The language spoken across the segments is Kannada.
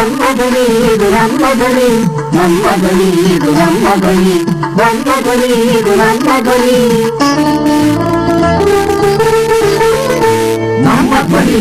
ನಮ್ಮದನಿ ಇದು ನಮ್ಮದನಿ ನಮ್ಮದನಿ ಇದು ನಮ್ಮದನಿ ನಮ್ಮದನಿ ಇದು ನಮ್ಮದನಿ ನಮ್ಮ ಧ್ವನಿ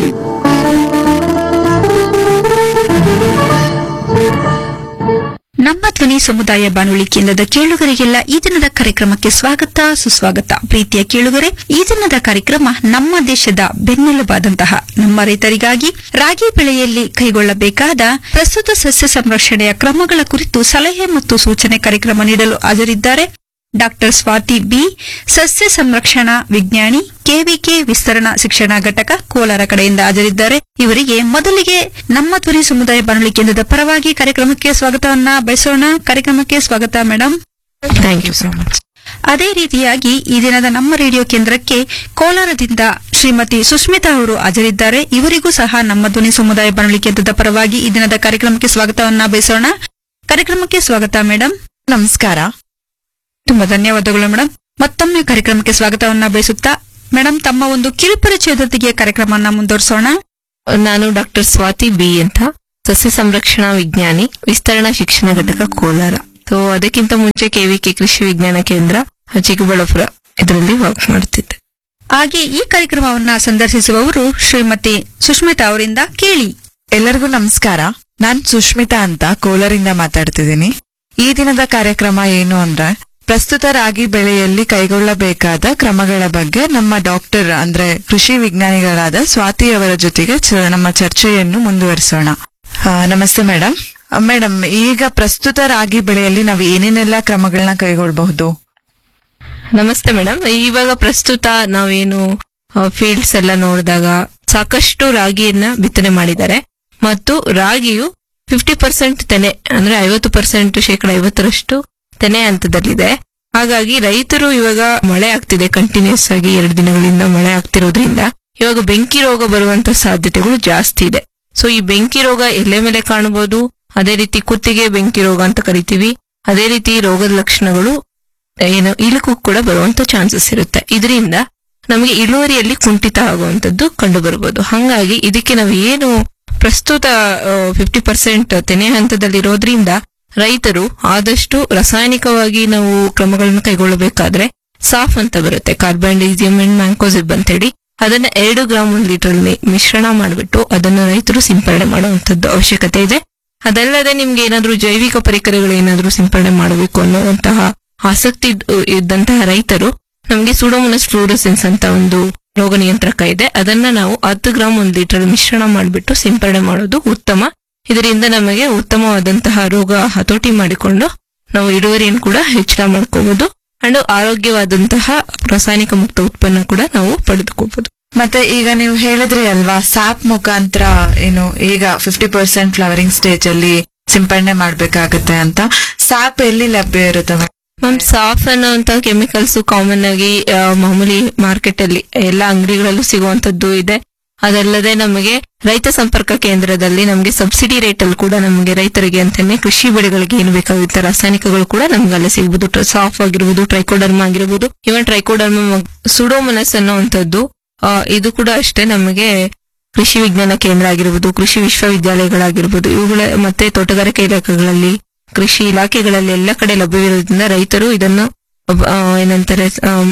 ನಮ್ಮ ಧ್ವನಿ ಸಮುದಾಯ ಬಾನುಲಿ ಕೇಂದ್ರದ ಕೇಳುಗರಿಗೆಲ್ಲ ಈ ದಿನದ ಕಾರ್ಯಕ್ರಮಕ್ಕೆ ಸ್ವಾಗತ ಸುಸ್ವಾಗತ ಪ್ರೀತಿಯ ಕೇಳುಗರೆ ಈ ದಿನದ ಕಾರ್ಯಕ್ರಮ ನಮ್ಮ ದೇಶದ ಬೆನ್ನೆಲುಬಾದಂತಹ ನಮ್ಮ ರೈತರಿಗಾಗಿ ರಾಗಿ ಬೆಳೆಯಲ್ಲಿ ಕೈಗೊಳ್ಳಬೇಕಾದ ಪ್ರಸ್ತುತ ಸಸ್ಯ ಸಂರಕ್ಷಣೆಯ ಕ್ರಮಗಳ ಕುರಿತು ಸಲಹೆ ಮತ್ತು ಸೂಚನೆ ಕಾರ್ಯಕ್ರಮ ನೀಡಲು ಹಾಜರಿದ್ದಾರೆ ಡಾಕ್ಟರ್ ಸ್ವಾತಿ ಬಿ ಸಸ್ಯ ಸಂರಕ್ಷಣಾ ವಿಜ್ಞಾನಿ ಕೆವಿಕೆ ವಿಸ್ತರಣಾ ಶಿಕ್ಷಣ ಘಟಕ ಕೋಲಾರ ಕಡೆಯಿಂದ ಹಾಜರಿದ್ದಾರೆ ಇವರಿಗೆ ಮೊದಲಿಗೆ ನಮ್ಮ ಧ್ವನಿ ಸಮುದಾಯ ಬಾನುಲಿ ಕೇಂದ್ರದ ಪರವಾಗಿ ಕಾರ್ಯಕ್ರಮಕ್ಕೆ ಸ್ವಾಗತವನ್ನ ಬಯಸೋಣ ಕಾರ್ಯಕ್ರಮಕ್ಕೆ ಸ್ವಾಗತ madam thank you so much ಅದೇ ರೀತಿಯಾಗಿ ಈ ದಿನದ ನಮ್ಮ ರೇಡಿಯೋ ಕೇಂದ್ರಕ್ಕೆ ಕೋಲಾರದಿಂದ ಶ್ರೀಮತಿ ಸುಷ್ಮಿತಾ ಅವರು ಹಾಜರಿದ್ದಾರೆ ಇವರಿಗೂ ಸಹ ನಮ್ಮ ಧ್ವನಿ ಸಮುದಾಯ ಬಾನುಲಿ ಕೇಂದ್ರದ ಪರವಾಗಿ ಈ ದಿನದ ಕಾರ್ಯಕ್ರಮಕ್ಕೆ ಸ್ವಾಗತವನ್ನ ಬಯಸೋಣ ಕಾರ್ಯಕ್ರಮಕ್ಕೆ ಸ್ವಾಗತ ಮೇಡಮ್ ನಮಸ್ಕಾರ ತುಂಬಾ ಧನ್ಯವಾದಗಳು ಮೇಡಮ್ ಮತ್ತೊಮ್ಮೆ ಕಾರ್ಯಕ್ರಮಕ್ಕೆ ಸ್ವಾಗತವನ್ನ ಬಯಸುತ್ತಾ ಮೇಡಮ್ ತಮ್ಮ ಒಂದು ಕಿರುಪರಿಚಯದೊಂದಿಗೆ ಕಾರ್ಯಕ್ರಮವನ್ನ ಮುಂದುವರಿಸೋಣ ನಾನು ಡಾಕ್ಟರ್ ಸ್ವಾತಿ ಬಿ ಅಂತ ಸಸ್ಯ ಸಂರಕ್ಷಣಾ ವಿಜ್ಞಾನಿ ವಿಸ್ತರಣಾ ಶಿಕ್ಷಣ ಘಟಕ ಕೋಲಾರ ಸೊ ಅದಕ್ಕಿಂತ ಮುಂಚೆ ಕೆವಿಕೆ ಕೃಷಿ ವಿಜ್ಞಾನ ಕೇಂದ್ರ ಚಿಕ್ಕಬಳ್ಳಾಪುರ ಇದರಲ್ಲಿ ವರ್ಕ್ ಮಾಡ್ತಿದ್ದೆ ಹಾಗೆ ಈ ಕಾರ್ಯಕ್ರಮವನ್ನ ಸಂದರ್ಶಿಸುವವರು ಶ್ರೀಮತಿ ಸುಷ್ಮಿತಾ ಅವರಿಂದ ಕೇಳಿ ಎಲ್ಲರಿಗೂ ನಮಸ್ಕಾರ ನಾನ್ ಸುಷ್ಮಿತಾ ಅಂತ ಕೋಲಾರಿಂದ ಮಾತಾಡ್ತಿದ್ದೀನಿ ಈ ದಿನದ ಕಾರ್ಯಕ್ರಮ ಏನು ಅಂದ್ರೆ ಪ್ರಸ್ತುತ ರಾಗಿ ಬೆಳೆಯಲ್ಲಿ ಕೈಗೊಳ್ಳಬೇಕಾದ ಕ್ರಮಗಳ ಬಗ್ಗೆ ನಮ್ಮ ಡಾಕ್ಟರ್ ಅಂದ್ರೆ ಕೃಷಿ ವಿಜ್ಞಾನಿಗಳಾದ ಸ್ವಾತಿ ಅವರ ಜೊತೆಗೆ ಚ- ನಮ್ಮ ಚರ್ಚೆಯನ್ನು ಮುಂದುವರಿಸೋಣ ಆ, ನಮಸ್ತೆ ಮೇಡಮ್ ಮೇಡಮ್ ಈಗ ಪ್ರಸ್ತುತ ರಾಗಿ ಬೆಳೆಯಲ್ಲಿ ನಾವು ಏನೇನೆಲ್ಲ ಕ್ರಮಗಳನ್ನ ಕೈಗೊಳ್ಳಬಹುದು ನಮಸ್ತೆ ಮೇಡಮ್ ಇವಾಗ ಪ್ರಸ್ತುತ ನಾವೇನು ಫೀಲ್ಡ್ಸ್ ಎಲ್ಲ ನೋಡಿದಾಗ ಸಾಕಷ್ಟು ರಾಗಿಯನ್ನ ಬಿತ್ತನೆ ಮಾಡಿದ್ದಾರೆ ಮತ್ತು ರಾಗಿಯು ಫಿಫ್ಟಿ ಪರ್ಸೆಂಟ್ ತೆನೆ ಅಂದ್ರೆ ಐವತ್ತು ಪರ್ಸೆಂಟ್ ಶೇಕಡ ಐವತ್ತರಷ್ಟು ತೆನೆ ಹಂತದಲ್ಲಿದೆ ಹಾಗಾಗಿ ರೈತರು ಇವಾಗ ಮಳೆ ಆಗ್ತಿದೆ ಕಂಟಿನ್ಯೂಸ್ ಆಗಿ ಎರಡು ದಿನಗಳಿಂದ ಮಳೆ ಆಗ್ತಿರೋದ್ರಿಂದ ಇವಾಗ ಬೆಂಕಿ ರೋಗ ಬರುವಂತ ಸಾಧ್ಯತೆಗಳು ಜಾಸ್ತಿ ಇದೆ ಸೊ ಈ ಬೆಂಕಿ ರೋಗ ಎಲೆ ಮೇಲೆ ಕಾಣಬಹುದು ಅದೇ ರೀತಿ ಕುತ್ತಿಗೆ ಬೆಂಕಿ ರೋಗ ಅಂತ ಕರಿತೀವಿ ಅದೇ ರೀತಿ ರೋಗದ ಲಕ್ಷಣಗಳು ಏನು ಇಳುಕು ಕೂಡ ಬರುವಂತ ಚಾನ್ಸಸ್ ಇರುತ್ತೆ ಇದರಿಂದ ನಮಗೆ ಇಳುವರಿಯಲ್ಲಿ ಕುಂಠಿತ ಆಗುವಂತದ್ದು ಕಂಡು ಬರ್ಬೋದು ಹಾಗಾಗಿ ಇದಕ್ಕೆ ನಾವು ಏನು ಪ್ರಸ್ತುತ ಫಿಫ್ಟಿ ಪರ್ಸೆಂಟ್ ತೆನೆ ಹಂತದಲ್ಲಿರೋದ್ರಿಂದ ರೈತರು ಆದಷ್ಟು ರಾಸಾಯನಿಕವಾಗಿ ನಾವು ಕ್ರಮಗಳನ್ನು ಕೈಗೊಳ್ಳಬೇಕಾದ್ರೆ ಸಾಫ್ ಅಂತ ಬರುತ್ತೆ ಕಾರ್ಬನ್ಡೈಸಿಯಂ ಅಂಡ್ ಮ್ಯಾಂಕೋಸಿಬ್ ಅಂತ ಹೇಳಿ ಅದನ್ನ ಎರಡು ಗ್ರಾಮ್ ಒಂದು ಲೀಟರ್ ಮಿಶ್ರಣ ಮಾಡಿಬಿಟ್ಟು ಅದನ್ನ ರೈತರು ಸಿಂಪರಣೆ ಮಾಡುವಂತದ್ದು ಅವಶ್ಯಕತೆ ಇದೆ ಅದಲ್ಲದೆ ನಿಮ್ಗೆ ಏನಾದ್ರೂ ಜೈವಿಕ ಪರಿಕರಗಳು ಏನಾದ್ರೂ ಸಿಂಪರಣೆ ಮಾಡಬೇಕು ಅನ್ನುವಂತಹ ಆಸಕ್ತಿ ಇದ್- ಇದ್ದಂತಹ ರೈತರು ನಮಗೆ ಸುಡೋಮೋನಸ್ ಫ್ಲೂರಸೆನ್ಸ್ ಅಂತ ಒಂದು ರೋಗ ನಿಯಂತ್ರಕ ಇದೆ ಅದನ್ನ ನಾವು ಹತ್ತು ಗ್ರಾಮ್ ಒಂದು ಲೀಟರ್ ಮಿಶ್ರಣ ಮಾಡಿಬಿಟ್ಟು ಸಿಂಪರಣೆ ಮಾಡೋದು ಉತ್ತಮ ಇದರಿಂದ ನಮಗೆ ಉತ್ತಮವಾದಂತಹ ರೋಗ ಹತೋಟಿ ಮಾಡಿಕೊಂಡು ನಾವು ಇಳುವರಿಯನ್ನು ಕೂಡ ಹೆಚ್ಚಳ ಮಾಡ್ಕೋಬಹುದು ಅಂಡ್ ಆರೋಗ್ಯವಾದಂತಹ ರಾಸಾಯನಿಕ ಮುಕ್ತ ಉತ್ಪನ್ನ ಕೂಡ ನಾವು ಪಡೆದುಕೋಬಹುದು ಮತ್ತೆ ಈಗ ನೀವು ಹೇಳಿದ್ರಿ ಅಲ್ವಾ ಸ್ಯಾಪ್ ಮುಖಾಂತರ ಏನು ಈಗ ಫಿಫ್ಟಿ ಪರ್ಸೆಂಟ್ ಫ್ಲವರಿಂಗ್ ಸ್ಟೇಜ್ ಅಲ್ಲಿ ಸಿಂಪಡಣೆ ಮಾಡ್ಬೇಕಾಗತ್ತೆ ಅಂತ ಸ್ಯಾಪ್ ಎಲ್ಲಿ ಲಭ್ಯ ಇರುತ್ತೆ madam? ಮ್ಯಾಮ್ ಸಾಫ್ ಅನ್ನುವಂತ ಕೆಮಿಕಲ್ಸ್ ಕಾಮನ್ ಆಗಿ ಆ, ಮಾಮೂಲಿ ಮಾರ್ಕೆಟ್ ಅಲ್ಲಿ ಎಲ್ಲ ಅಂಗಡಿಗಳಲ್ಲೂ ಸಿಗುವಂತದ್ದು ಇದೆ ಅದಲ್ಲದೆ ನಮಗೆ ರೈತ ಸಂಪರ್ಕ ಕೇಂದ್ರದಲ್ಲಿ ನಮಗೆ ಸಬ್ಸಿಡಿ ರೇಟ್ ಅಲ್ಲಿ ಕೂಡ ನಮಗೆ ರೈತರಿಗೆ ಅಂತಾನೆ ಕೃಷಿ ಬೆಳೆಗಳಿಗೆ ಏನು ಬೇಕಾಗುತ್ತೆ ರಾಸಾಯನಿಕಗಳು ಕೂಡ ನಮ್ಗೆ ಅಲ್ಲಿ ಸಿಗ್ಬೋದು ಸಾಫ್ ಆಗಿರ್ಬೋದು ಟ್ರೈಕೋಡರ್ಮ ಆಗಿರ್ಬೋದು ಇವನ್ ಟ್ರೈಕೋಡರ್ಮ ಸುಡೋಮನಸ್ ಅನ್ನುವಂಥದ್ದು ಆ, ಇದು ಕೂಡ ಅಷ್ಟೇ ನಮಗೆ ಕೃಷಿ ವಿಜ್ಞಾನ ಕೇಂದ್ರ ಆಗಿರ್ಬೋದು ಕೃಷಿ ವಿಶ್ವವಿದ್ಯಾಲಯಗಳಾಗಿರ್ಬೋದು ಇವುಗಳ ಮತ್ತೆ ತೋಟಗಾರಿಕೆ ಇಲಾಖೆಗಳಲ್ಲಿ ಕೃಷಿ ಇಲಾಖೆಗಳಲ್ಲಿ ಎಲ್ಲ ಕಡೆ ಲಭ್ಯವಿರೋದ್ರಿಂದ ರೈತರು ಇದನ್ನು ಆ, ಏನಂತಾರೆ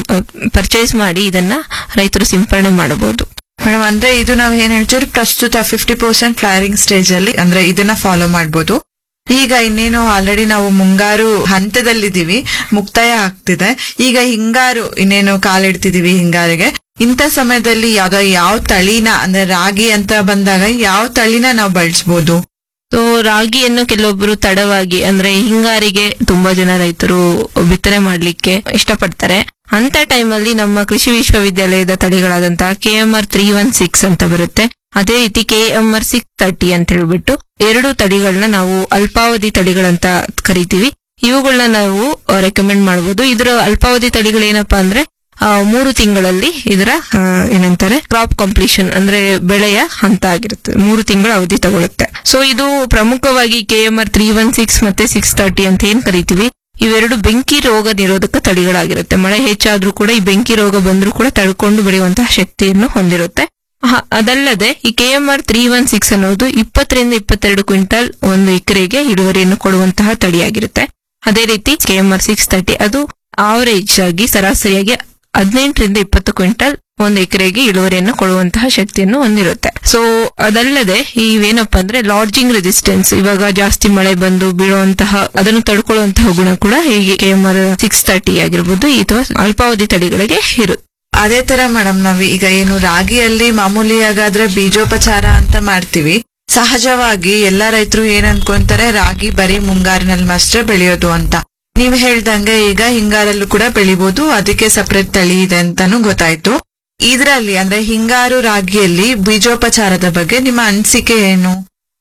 ಪರ್ಚೇಸ್ ಮಾಡಿ ಇದನ್ನ ರೈತರು ಸಿಂಪರಣೆ ಮಾಡಬಹುದು ಮೇಡಮ್ ಅಂದ್ರೆ ಇದು ನಾವು ಏನ್ ಹೇಳ್ತೀವಿ ಪ್ರಸ್ತುತ ಫಿಫ್ಟಿ ಪರ್ಸೆಂಟ್ ಫ್ಲವರಿಂಗ್ ಸ್ಟೇಜ್ ಅಲ್ಲಿ ಅಂದ್ರೆ ಇದನ್ನ ಫಾಲೋ ಮಾಡ್ಬೋದು ಈಗ ಇನ್ನೇನು ಆಲ್ರೆಡಿ ನಾವು ಮುಂಗಾರು ಹಂತದಲ್ಲಿದ್ದೀವಿ ಮುಕ್ತಾಯ ಆಗ್ತಿದೆ ಈಗ ಹಿಂಗಾರು ಇನ್ನೇನು ಕಾಲಿಡ್ತಿದೀವಿ ಹಿಂಗಾರಿಗೆ ಇಂಥ ಸಮಯದಲ್ಲಿ ಯಾವ್ದೋ ಯಾವ ತಳಿನ ಅಂದ್ರೆ ರಾಗಿ ಅಂತ ಬಂದಾಗ ಯಾವ ತಳಿನ ನಾವು ಬಳಸ್ಬೋದು ಸೊ ರಾಗಿಯನ್ನು ಕೆಲವೊಬ್ಬರು ತಡವಾಗಿ ಅಂದ್ರೆ ಹಿಂಗಾರಿಗೆ ತುಂಬಾ ಜನ ರೈತರು ಬಿತ್ತನೆ ಮಾಡ್ಲಿಕ್ಕೆ ಇಷ್ಟಪಡ್ತಾರೆ ಅಂತ ಟೈಮಲ್ಲಿ ನಮ್ಮ ಕೃಷಿ ವಿಶ್ವವಿದ್ಯಾಲಯದ ತಳಿಗಳಾದಂತಹ K M R three one six ಅಂತ ಬರುತ್ತೆ ಅದೇ ರೀತಿ K M R six thirty ಅಂತ ಹೇಳ್ಬಿಟ್ಟು ಎರಡು ತಳಿಗಳನ್ನ ನಾವು ಅಲ್ಪಾವಧಿ ತಳಿಗಳಂತ ಕರಿತೀವಿ ಇವುಗಳನ್ನ ನಾವು ರೆಕಮೆಂಡ್ ಮಾಡಬಹುದು ಇದರ ಅಲ್ಪಾವಧಿ ತಳಿಗಳೇನಪ್ಪಾ ಅಂದ್ರೆ ಆ, ಮೂರು ತಿಂಗಳಲ್ಲಿ ಇದರ ಆ, ಏನಂತಾರೆ ಕ್ರಾಪ್ ಕಂಪ್ಲೀಷನ್ ಅಂದ್ರೆ ಬೆಳೆಯ ಹಂತ ಆಗಿರುತ್ತೆ ಮೂರು ತಿಂಗಳ ಅವಧಿ ತಗೊಳುತ್ತೆ ಸೊ ಇದು ಪ್ರಮುಖವಾಗಿ K M R three one six ಮತ್ತೆ ಸಿಕ್ಸ್ ತರ್ಟಿ ಅಂತ ಏನ್ ಕರಿತೀವಿ ಇವೆರಡು ಬೆಂಕಿ ರೋಗ ನಿರೋಧಕ ತಳಿಗಳಾಗಿರುತ್ತೆ ಮಳೆ ಹೆಚ್ಚಾದ್ರೂ ಕೂಡ ಈ ಬೆಂಕಿ ರೋಗ ಬಂದ್ರೂ ಕೂಡ ತಡ್ಕೊಂಡು ಬೆಳೆಯುವಂತಹ ಶಕ್ತಿಯನ್ನು ಹೊಂದಿರುತ್ತೆ ಹ- ಅದಲ್ಲದೆ ಈ K M R three one six ಅನ್ನೋದು ಇಪ್ಪತ್ತರಿಂದ ಇಪ್ಪತ್ತೆರಡು ಕ್ವಿಂಟಲ್ ಒಂದು ಎಕರೆಗೆ ಇಳುವರಿಯನ್ನು ಕೊಡುವಂತಹ ತಳಿಯಾಗಿರುತ್ತೆ ಅದೇ ರೀತಿ K M R six thirty ಅದು ಆವರೇಜ್ ಆಗಿ ಸರಾಸರಿಯಾಗಿ ಹದಿನೆಂಟರಿಂದ ಇಪ್ಪತ್ತು ಕ್ವಿಂಟಲ್ ಒಂದು ಎಕರೆಗೆ ಇಳುವರಿಯನ್ನು ಕೊಡುವಂತಹ ಶಕ್ತಿಯನ್ನು ಹೊಂದಿರುತ್ತೆ ಸೊ ಅದಲ್ಲದೆ ಇವೇನಪ್ಪ ಅಂದ್ರೆ ಲಾಡ್ಜಿಂಗ್ ರೆಸಿಸ್ಟೆನ್ಸ್ ಇವಾಗ ಜಾಸ್ತಿ ಮಳೆ ಬಂದು ಬೀಳುವಂತಹ ಅದನ್ನು ತಡ್ಕೊಳ್ಳುವಂತಹ ಗುಣ ಕೂಡ ಹೀಗೆ K M R six thirty ಆಗಿರ್ಬೋದು ಅಥವಾ ಅಲ್ಪಾವಧಿ ತಳಿಗಳಿಗೆ ಇರುತ್ತೆ ಅದೇ ತರ ಮೇಡಮ್ ನಾವ್ ಈಗ ಏನು ರಾಗಿಯಲ್ಲಿ ಮಾಮೂಲಿಯಾಗಾದ್ರೆ ಬೀಜೋಪಚಾರ ಅಂತ ಮಾಡ್ತೀವಿ ಸಹಜವಾಗಿ ಎಲ್ಲಾ ರೈತರು ಏನ್ ಅನ್ಕೊಂತಾರೆ ರಾಗಿ ಬರೀ ಮುಂಗಾರಿನಲ್ಲಿ ಮಾತ್ರ ಬೆಳೆಯೋದು ಅಂತ ನೀವ್ ಹೇಳ್ದಂಗೆ ಈಗ ಹಿಂಗಾರಲ್ಲೂ ಕೂಡ ಬೆಳಿಬೋದು ಅದಕ್ಕೆ ಸಪರೇಟ್ ತಳಿ ಇದೆ ಅಂತಾನು ಗೊತ್ತಾಯ್ತು ಇದ್ರಲ್ಲಿ ಅಂದ್ರೆ ಹಿಂಗಾರು ರಾಗಿಯಲ್ಲಿ ಬೀಜೋಪಚಾರದ ಬಗ್ಗೆ ನಿಮ್ಮ ಅನಿಸಿಕೆ ಏನು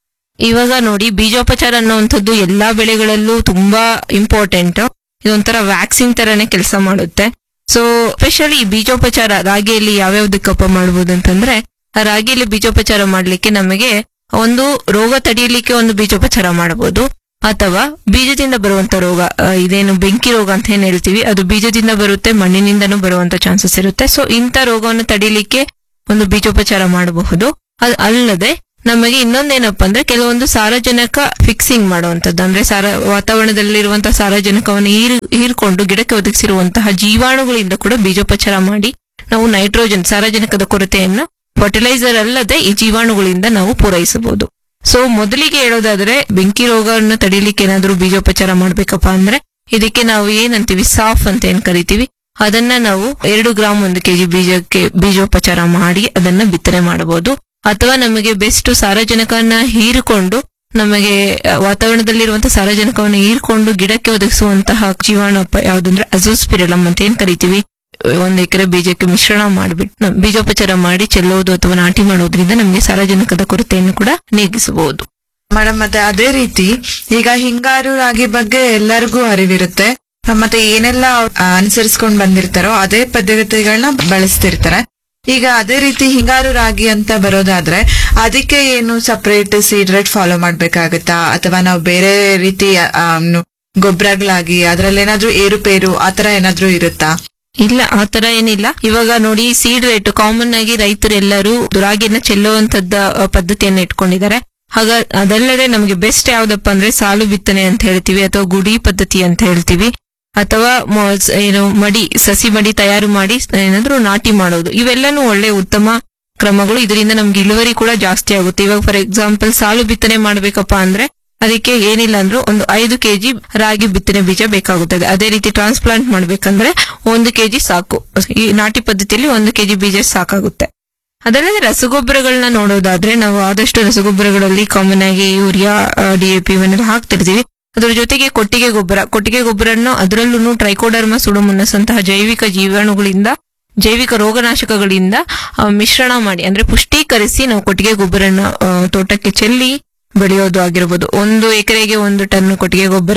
ಇವಾಗ ನೋಡಿ ಬೀಜೋಪಚಾರ ಅನ್ನುವಂಥದ್ದು ಎಲ್ಲಾ ಬೆಳೆಗಳಲ್ಲೂ ತುಂಬಾ ಇಂಪಾರ್ಟೆಂಟ್ ಇದೊಂಥರ ವ್ಯಾಕ್ಸಿನ್ ತರನೇ ಕೆಲಸ ಮಾಡುತ್ತೆ ಸೊ ಸ್ಪೆಷಲಿ ಬೀಜೋಪಚಾರ ರಾಗಿಯಲ್ಲಿ ಯಾವ್ಯಾವ್ದಕ್ಕಪ್ಪ ಮಾಡ್ಬೋದು ಅಂತಂದ್ರೆ ಆ ರಾಗಿಯಲ್ಲಿ ಬೀಜೋಪಚಾರ ಮಾಡ್ಲಿಕ್ಕೆ ನಮಗೆ ಒಂದು ರೋಗ ತಡೆಯಲಿಕ್ಕೆ ಒಂದು ಬೀಜೋಪಚಾರ ಮಾಡಬಹುದು ಅಥವಾ ಬೀಜದಿಂದ ಬರುವಂತ ರೋಗ ಆ, ಇದೇನು ಬೆಂಕಿ ರೋಗ ಅಂತ ಏನ್ ಹೇಳ್ತೀವಿ ಅದು ಬೀಜದಿಂದ ಬರುತ್ತೆ ಮಣ್ಣಿನಿಂದನೂ ಬರುವಂತ ಚಾನ್ಸಸ್ ಇರುತ್ತೆ ಸೊ ಇಂಥ ರೋಗವನ್ನು ತಡಿಲಿಕ್ಕೆ ಒಂದು ಬೀಜೋಪಚಾರ ಮಾಡಬಹುದು ಅದ್ ಅಲ್ಲದೆ ನಮಗೆ ಇನ್ನೊಂದೇನಪ್ಪ ಅಂದ್ರೆ ಕೆಲವೊಂದು ಸಾರಜನಕ ಫಿಕ್ಸಿಂಗ್ ಮಾಡುವಂತದ್ದು ಅಂದ್ರೆ ಸಾರ ವಾತಾವರಣದಲ್ಲಿರುವಂತಹ ಸಾರಜನಕವನ್ನು ಹೀರ್ ಹೀರ್ಕೊಂಡು ಗಿಡಕ್ಕೆ ಒದಗಿಸಿರುವಂತಹ ಜೀವಾಣುಗಳಿಂದ ಕೂಡ ಬೀಜೋಪಚಾರ ಮಾಡಿ ನಾವು ನೈಟ್ರೋಜನ್ ಸಾರಜನಕದ ಕೊರತೆಯನ್ನು ಫರ್ಟಿಲೈಸರ್ ಅಲ್ಲದೆ ಈ ಜೀವಾಣುಗಳಿಂದ ನಾವು ಪೂರೈಸಬಹುದು ಸೊ ಮೊದಲಿಗೆ ಹೇಳೋದಾದ್ರೆ ಬೆಂಕಿ ರೋಗವನ್ನು ತಡಿಲಿಕ್ಕೆ ಏನಾದ್ರೂ ಬೀಜೋಪಚಾರ ಮಾಡ್ಬೇಕಪ್ಪ ಅಂದ್ರೆ ಇದಕ್ಕೆ ನಾವು ಏನಂತೀವಿ ಸಾಫ್ ಅಂತ ಏನ್ ಕರಿತೀವಿ ಅದನ್ನ ನಾವು ಎರಡು ಗ್ರಾಮ್ ಒಂದು ಕೆಜಿ ಬೀಜಕ್ಕೆ ಬೀಜೋಪಚಾರ ಮಾಡಿ ಅದನ್ನ ಬಿತ್ತನೆ ಮಾಡಬಹುದು ಅಥವಾ ನಮಗೆ ಬೆಸ್ಟ್ ಸಾರಜನಕವನ್ನ ಹೀರಿಕೊಂಡು ನಮಗೆ ಆ, ವಾತಾವರಣದಲ್ಲಿರುವಂತಹ ಸಾರಜನಕವನ್ನು ಹೀರ್ಕೊಂಡು ಗಿಡಕ್ಕೆ ಒದಗಿಸುವಂತಹ ಜೀವಾಣು ಪ- ಯಾವ್ದಂದ್ರೆ ಅಜೋಸ್ಪಿರಲಮ್ ಅಂತ ಏನ್ ಕರಿತೀವಿ ಒಂದ್ ಎಕರೆ ಬೀಜಕ್ಕೆ ಮಿಶ್ರಣ ಮಾಡಿಬಿಟ್ಟು ನಾವು ಬೀಜೋಪಚಾರ ಮಾಡಿ ಚೆಲ್ಲೋದು ಅಥವಾ ನಾಟಿ ಮಾಡೋದ್ರಿಂದ ನಮಗೆ ಸಾರಜನಕದ ಕೊರತೆಯನ್ನು ಕೂಡ ನೀಗಿಸಬಹುದು ಮೇಡಮ್ ಮತ್ತೆ ಅದೇ ರೀತಿ ಈಗ ಹಿಂಗಾರು ರಾಗಿ ಬಗ್ಗೆ ಎಲ್ಲರಿಗೂ ಅರಿವಿರುತ್ತೆ ಮತ್ತೆ ಏನೆಲ್ಲ ಅನುಸರಿಸ್ಕೊಂಡ್ ಬಂದಿರ್ತಾರೋ ಅದೇ ಪದ್ಧತಿಗಳನ್ನ ಬಳಸ್ತಿರ್ತಾರೆ ಈಗ ಅದೇ ರೀತಿ ಹಿಂಗಾರು ರಾಗಿ ಅಂತ ಬರೋದಾದ್ರೆ ಅದಕ್ಕೆ ಏನು ಸಪರೇಟ್ ಸೀಡ್ ರೇಟ್ ಫಾಲೋ ಮಾಡ್ಬೇಕಾಗತ್ತಾ ಅಥವಾ ನಾವು ಬೇರೆ ರೀತಿ ಗೊಬ್ಬರಗಳಾಗಿ ಅದ್ರಲ್ಲಿ ಏನಾದ್ರೂ ಏರುಪೇರು ಆತರ ಏನಾದ್ರೂ ಇರುತ್ತಾ ಇಲ್ಲ ಆತರ ಏನಿಲ್ಲ ಇವಾಗ ನೋಡಿ ಸೀಡ್ ರೇಟ್ ಕಾಮನ್ ಆಗಿ ರೈತರು ಎಲ್ಲರೂ ರಾಗಿಯನ್ನ ಚೆಲ್ಲುವಂತದ್ದ ಆ, ಪದ್ಧತಿಯನ್ನ ಇಟ್ಕೊಂಡಿದ್ದಾರೆ ಹಾಗ ಅದಲ್ಲದೆ ನಮಗೆ ಬೆಸ್ಟ್ ಯಾವ್ದಪ್ಪ ಅಂದ್ರೆ ಸಾಲು ಬಿತ್ತನೆ ಅಂತ ಹೇಳ್ತೀವಿ ಅಥವಾ ಗುಡಿ ಪದ್ಧತಿ ಅಂತ ಹೇಳ್ತೀವಿ ಅಥವಾ ಮೊ- ಸ- ಏನು ಮಡಿ ಸಸಿ ಮಡಿ ತಯಾರು ಮಾಡಿ ಏನಾದ್ರೂ ನಾಟಿ ಮಾಡೋದು ಇವೆಲ್ಲನೂ ಒಳ್ಳೆ ಉತ್ತಮ ಕ್ರಮಗಳು ಇದರಿಂದ ನಮ್ಗೆ ಇಳುವರಿ ಕೂಡ ಜಾಸ್ತಿ ಆಗುತ್ತೆ ಇವಾಗ ಫಾರ್ ಎಕ್ಸಾಂಪಲ್ ಸಾಲು ಬಿತ್ತನೆ ಮಾಡ್ಬೇಕಪ್ಪ ಅಂದ್ರೆ ಅದಕ್ಕೆ ಏನಿಲ್ಲ ಅಂದ್ರೂ ಒಂದು ಐದು ಕೆಜಿ ರಾಗಿ ಬಿತ್ತನೆ ಬೀಜ ಬೇಕಾಗುತ್ತದೆ ಅದೇ ರೀತಿ ಟ್ರಾನ್ಸ್ಪ್ಲಾಂಟ್ ಮಾಡ್ಬೇಕಂದ್ರೆ ಒಂದು ಕೆಜಿ ಸಾಕು ಈ ನಾಟಿ ಪದ್ಧತಿಯಲ್ಲಿ ಒಂದು ಕೆಜಿ ಬೀಜ ಸಾಕಾಗುತ್ತೆ ಅದಲ್ಲದೆ ರಸಗೊಬ್ಬರಗಳನ್ನ ನೋಡೋದಾದ್ರೆ ನಾವು ಆದಷ್ಟು ರಸಗೊಬ್ಬರಗಳಲ್ಲಿ ಕಾಮನ್ ಆಗಿ ಯೂರಿಯಾ ಡಿಎಪಿ ಇವನ್ನೆಲ್ಲ ಹಾಕ್ತಿರ್ತೀವಿ ಅದ್ರ ಜೊತೆಗೆ ಕೊಟ್ಟಿಗೆ ಗೊಬ್ಬರ ಕೊಟ್ಟಿಗೆ ಗೊಬ್ಬರನ್ನು ಅದರಲ್ಲೂ ಟ್ರೈಕೋಡರ್ಮ ಸುಡುಮುನ್ನಸ್ ಅಂತಹ ಜೈವಿಕ ಜೀವಾಣುಗಳಿಂದ ಜೈವಿಕ ರೋಗನಾಶಕಗಳಿಂದ ಆ, ಮಿಶ್ರಣ ಮಾಡಿ ಅಂದ್ರೆ ಪುಷ್ಟೀಕರಿಸಿ ನಾವು ಕೊಟ್ಟಿಗೆ ಗೊಬ್ಬರನ ಆ, ತೋಟಕ್ಕೆ ಚೆಲ್ಲಿ ಬೆಳೆಯೋದು ಆಗಿರ್ಬೋದು ಒಂದು ಎಕರೆಗೆ ಒಂದು ಟನ್ ಕೊಟ್ಟಿಗೆ ಗೊಬ್ಬರ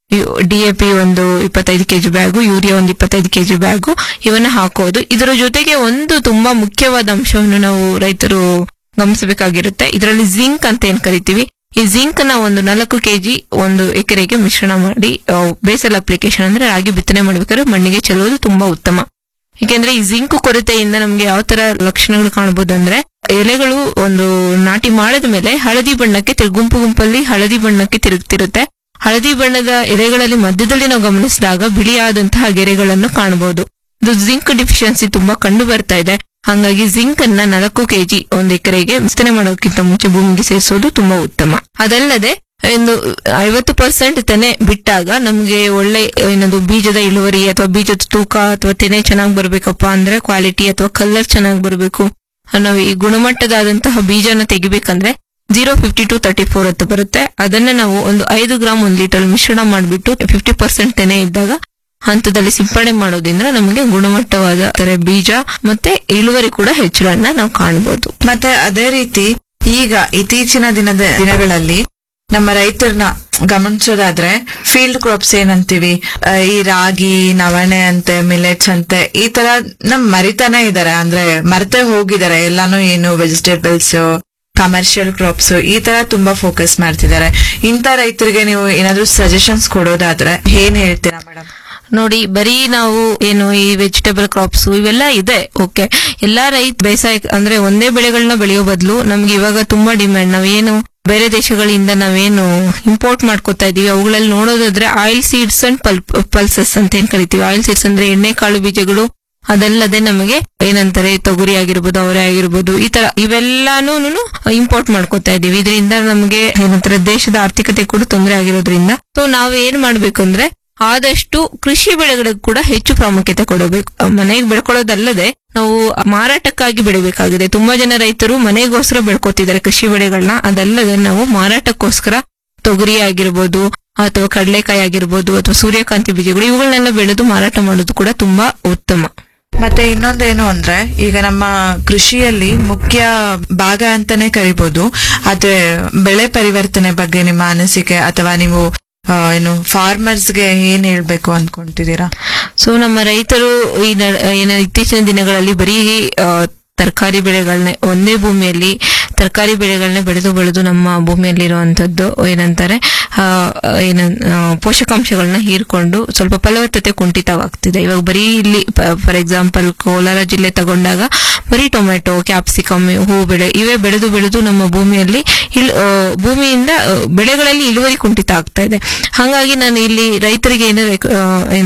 ಡಿಎಪಿ ಒಂದು ಇಪ್ಪತ್ತೈದು ಕೆಜಿ ಬ್ಯಾಗು ಯೂರಿಯಾ ಒಂದು ಇಪ್ಪತ್ತೈದು ಕೆಜಿ ಬ್ಯಾಗು ಇವನ್ನ ಹಾಕೋದು ಇದರ ಜೊತೆಗೆ ಒಂದು ತುಂಬಾ ಮುಖ್ಯವಾದ ಅಂಶವನ್ನು ನಾವು ರೈತರು ಗಮನಿಸಬೇಕಾಗಿರುತ್ತೆ ಇದರಲ್ಲಿ ಜಿಂಕ್ ಅಂತ ಏನ್ ಕರಿತೀವಿ ಈ ಜಿಂಕ್ ನ ಒಂದು ನಾಲ್ಕು ಕೆಜಿ ಒಂದು ಎಕರೆಗೆ ಮಿಶ್ರಣ ಮಾಡಿ ಆ, ಬೇಸಲ್ ಅಪ್ಲಿಕೇಶನ್ ಅಂದ್ರೆ ರಾಗಿ ಬಿತ್ತನೆ ಮಾಡ್ಬೇಕಾದ್ರೆ ಮಣ್ಣಿಗೆ ಚೆಲ್ಲುವುದು ತುಂಬಾ ಉತ್ತಮ ಏಕೆಂದ್ರೆ ಈ ಜಿಂಕ್ ಕೊರತೆಯಿಂದ ನಮ್ಗೆ ಯಾವ ತರ ಲಕ್ಷಣಗಳು ಕಾಣಬಹುದು ಅಂದ್ರೆ ಎಲೆಗಳು ಒಂದು ನಾಟಿ ಮಾಡಿದ ಮೇಲೆ ಹಳದಿ ಬಣ್ಣಕ್ಕೆ ತಿರು- ಗುಂಪು ಗುಂಪಲ್ಲಿ ಹಳದಿ ಬಣ್ಣಕ್ಕೆ ತಿರುಗ್ತಿರುತ್ತೆ ಹಳದಿ ಬಣ್ಣದ ಎಲೆಗಳಲ್ಲಿ ಮಧ್ಯದಲ್ಲಿ ನಾವು ಗಮನಿಸಿದಾಗ ಬಿಳಿಯಾದಂತಹ ಗೆರೆಗಳನ್ನು ಕಾಣಬಹುದು ಇದು ಜಿಂಕ್ ಡಿಫಿಷಿಯನ್ಸಿ ತುಂಬಾ ಕಂಡು ಬರ್ತಾ ಇದೆ ಹಾಗಾಗಿ ಜಿಂಕ್ ಅನ್ನ ನಾಲ್ಕು ಕೆಜಿ ಒಂದು ಎಕರೆಗೆ ವಿಸ್ತರಣೆ ಮಾಡೋಕ್ಕಿಂತ ಮುಂಚೆ ಭೂಮಿಗೆ ಸೇರಿಸೋದು ತುಂಬಾ ಉತ್ತಮ ಅದಲ್ಲದೆ ಒಂದು ಐವತ್ತು ಪರ್ಸೆಂಟ್ ತೆನೆ ಬಿಟ್ಟಾಗ ನಮ್ಗೆ ಒಳ್ಳೆ ಏನದು ಬೀಜದ ಇಳುವರಿ ಅಥವಾ ಬೀಜದ ತೂಕ ಅಥವಾ ತೆನೆ ಚೆನ್ನಾಗಿ ಬರ್ಬೇಕಪ್ಪ ಅಂದ್ರೆ ಕ್ವಾಲಿಟಿ ಅಥವಾ ಕಲರ್ ಚೆನ್ನಾಗಿ ಬರಬೇಕು ನಾವು ಈ ಗುಣಮಟ್ಟದಾದಂತಹ ಬೀಜನ ತೆಗಿಬೇಕಂದ್ರೆ zero fifty two thirty four ಅಂತ ಬರುತ್ತೆ ಅದನ್ನ ನಾವು ಒಂದು ಐದು ಗ್ರಾಮ್ ಒಂದು ಲೀಟರ್ ಮಿಶ್ರಣ ಮಾಡಿಬಿಟ್ಟು ಫಿಫ್ಟಿ ಪರ್ಸೆಂಟ್ ತೆನೆ ಇದ್ದಾಗ ಹಂತದಲ್ಲಿ ಸಿಂಪಡಣೆ ಮಾಡೋದ್ರಿಂದ ನಮಗೆ ಗುಣಮಟ್ಟವಾದ ತರ ಬೀಜ ಮತ್ತೆ ಇಳುವರಿ ಕೂಡ ಹೆಚ್ಚಳನ್ನ ನಾವು ಕಾಣಬಹುದು ಮತ್ತೆ ಅದೇ ರೀತಿ ಈಗ ಇತ್ತೀಚಿನ ದಿನದ ದಿನಗಳಲ್ಲಿ ನಮ್ಮ ರೈತರನ್ನ ಗಮನಿಸೋದಾದ್ರೆ ಫೀಲ್ಡ್ ಕ್ರಾಪ್ಸ್ ಏನಂತೀವಿ ಆ, ಈ ರಾಗಿ ನವಣೆ ಅಂತೆ ಮಿಲೆಟ್ಸ್ ಅಂತೆ ಈ ತರ ನಮ್ ಮರಿತಾನೆ ಇದಾರೆ ಅಂದ್ರೆ ಮರೆತೇ ಹೋಗಿದ್ದಾರೆ ಎಲ್ಲಾನು ಏನು ವೆಜಿಟೇಬಲ್ಸ್ ಕಮರ್ಷಿಯಲ್ ಕ್ರಾಪ್ಸ್ ಈ ತರ ತುಂಬಾ ಫೋಕಸ್ ಮಾಡ್ತಿದ್ದಾರೆ ಇಂಥ ರೈತರಿಗೆ ನೀವು ಏನಾದ್ರೂ ಸಜೆಷನ್ಸ್ ಕೊಡೋದಾದ್ರೆ ಏನ್ ಹೇಳ್ತೀರಾ ಮೇಡಮ್ ನೋಡಿ ಬರೀ ನಾವು ಏನು ಈ ವೆಜಿಟೇಬಲ್ ಕ್ರಾಪ್ಸ್ ಇವೆಲ್ಲ ಇದೆ ಓಕೆ ಎಲ್ಲಾ ರೈತ ಬೇಸಾಯ ಅಂದ್ರೆ ಒಂದೇ ಬೆಳೆಗಳನ್ನ ಬೆಳೆಯೋ ಬದಲು ನಮ್ಗೆ ಇವಾಗ ತುಂಬಾ ಡಿಮ್ಯಾಂಡ್ ನಾವೇನು ಬೇರೆ ದೇಶಗಳಿಂದ ನಾವೇನು ಇಂಪೋರ್ಟ್ ಮಾಡ್ಕೊತಾ ಇದೀವಿ ಅವುಗಳಲ್ಲಿ ನೋಡೋದಾದ್ರೆ ಆಯಿಲ್ ಸೀಡ್ಸ್ ಅಂಡ್ ಪಲ್ಸಸ್ ಅಂತ ಏನ್ ಕರಿತೀವಿ ಆಯಿಲ್ ಸೀಡ್ಸ್ ಅಂದ್ರೆ ಎಣ್ಣೆ ಕಾಳು ಬೀಜಗಳು ಅದಲ್ಲದೆ ನಮಗೆ ಏನಂತಾರೆ ತೊಗರಿ ಆಗಿರ್ಬೋದು ಅವರೆ ಆಗಿರ್ಬೋದು ಈ ತರ ಇವೆಲ್ಲಾನು ಇಂಪೋರ್ಟ್ ಮಾಡ್ಕೊತಾ ಇದೀವಿ ಇದರಿಂದ ನಮಗೆ ಏನಂತಾರೆ ದೇಶದ ಆರ್ಥಿಕತೆ ಕೂಡ ತೊಂದರೆ ಆಗಿರೋದ್ರಿಂದ ಸೊ ನಾವ್ ಏನ್ ಮಾಡ್ಬೇಕು ಅಂದ್ರೆ ಆದಷ್ಟು ಕೃಷಿ ಬೆಳೆಗಳಿಗೆ ಕೂಡ ಹೆಚ್ಚು ಪ್ರಾಮುಖ್ಯತೆ ಕೊಡಬೇಕು ಮನೆಗೆ ಬೆಳ್ಕೊಳ್ಳೋದಲ್ಲದೆ ನಾವು ಮಾರಾಟಕ್ಕಾಗಿ ಬೆಳಿಬೇಕಾಗಿದೆ ತುಂಬಾ ಜನ ರೈತರು ಮನೆಗೋಸ್ಕರ ಬೆಳ್ಕೊತಿದ್ದಾರೆ ಕೃಷಿ ಬೆಳೆಗಳನ್ನ ಅದಲ್ಲದೆ ನಾವು ಮಾರಾಟಕ್ಕೋಸ್ಕರ ತೊಗರಿ ಆಗಿರ್ಬೋದು ಅಥವಾ ಕಡಲೆಕಾಯಿ ಆಗಿರ್ಬೋದು ಅಥವಾ ಸೂರ್ಯಕಾಂತಿ ಬೀಜಗಳು ಇವುಗಳನ್ನೆಲ್ಲ ಬೆಳೆದು ಮಾರಾಟ ಮಾಡೋದು ಕೂಡ ತುಂಬಾ ಉತ್ತಮ ಮತ್ತೆ ಇನ್ನೊಂದೇನು ಅಂದ್ರೆ ಈಗ ನಮ್ಮ ಕೃಷಿಯಲ್ಲಿ ಮುಖ್ಯ ಭಾಗ ಅಂತಾನೆ ಕರಿಬಹುದು ಅದೇ ಬೆಳೆ ಪರಿವರ್ತನೆ ಬಗ್ಗೆ ನಿಮ್ಮ ಅನಿಸಿಕೆ ಅಥವಾ ನೀವು ಆ, ಏನು ಫಾರ್ಮರ್ಸ್ಗೆ ಏನ್ ಹೇಳ್ಬೇಕು ಅನ್ಕೊಂತಿದ್ದೀರಾ ಸೊ ನಮ್ಮ ರೈತರು ಈ ನ- ಏನು ಇತ್ತೀಚಿನ ದಿನಗಳಲ್ಲಿ ಬರೀ ತರಕಾರಿ ಬೆಳೆಗಳನ್ನೇ ಒಂದೇ ಭೂಮಿಯಲ್ಲಿ ತರಕಾರಿ ಬೆಳೆಗಳನ್ನೇ ಬೆಳೆದು ಬೆಳೆದು ನಮ್ಮ ಭೂಮಿಯಲ್ಲಿರುವಂತದ್ದು ಏನಂತಾರೆ ಆ, ಏನ ಆ, ಪೋಷಕಾಂಶಗಳನ್ನ ಹೀರ್ಕೊಂಡು ಸ್ವಲ್ಪ ಫಲವತ್ತತೆ ಕುಂಠಿತವಾಗ್ತಿದೆ ಇವಾಗ ಬರೀ ಇಲ್ಲಿ ಫಾರ್ ಎಕ್ಸಾಂಪಲ್ ಕೋಲಾರ ಜಿಲ್ಲೆ ತಗೊಂಡಾಗ ಬರೀ ಟೊಮೆಟೊ ಕ್ಯಾಪ್ಸಿಕಮ್ ಹೂ ಬೆಳೆ ಇವೇ ಬೆಳೆದು ಬೆಳೆದು ನಮ್ಮ ಭೂಮಿಯಲ್ಲಿ ಇಲ್ ಆ, ಭೂಮಿಯಿಂದ ಆ, ಬೆಳೆಗಳಲ್ಲಿ ಇಳುವರಿ ಕುಂಠಿತ ಆಗ್ತಾ ಇದೆ ಹಾಗಾಗಿ ನಾನು ಇಲ್ಲಿ ರೈತರಿಗೆ ಏನು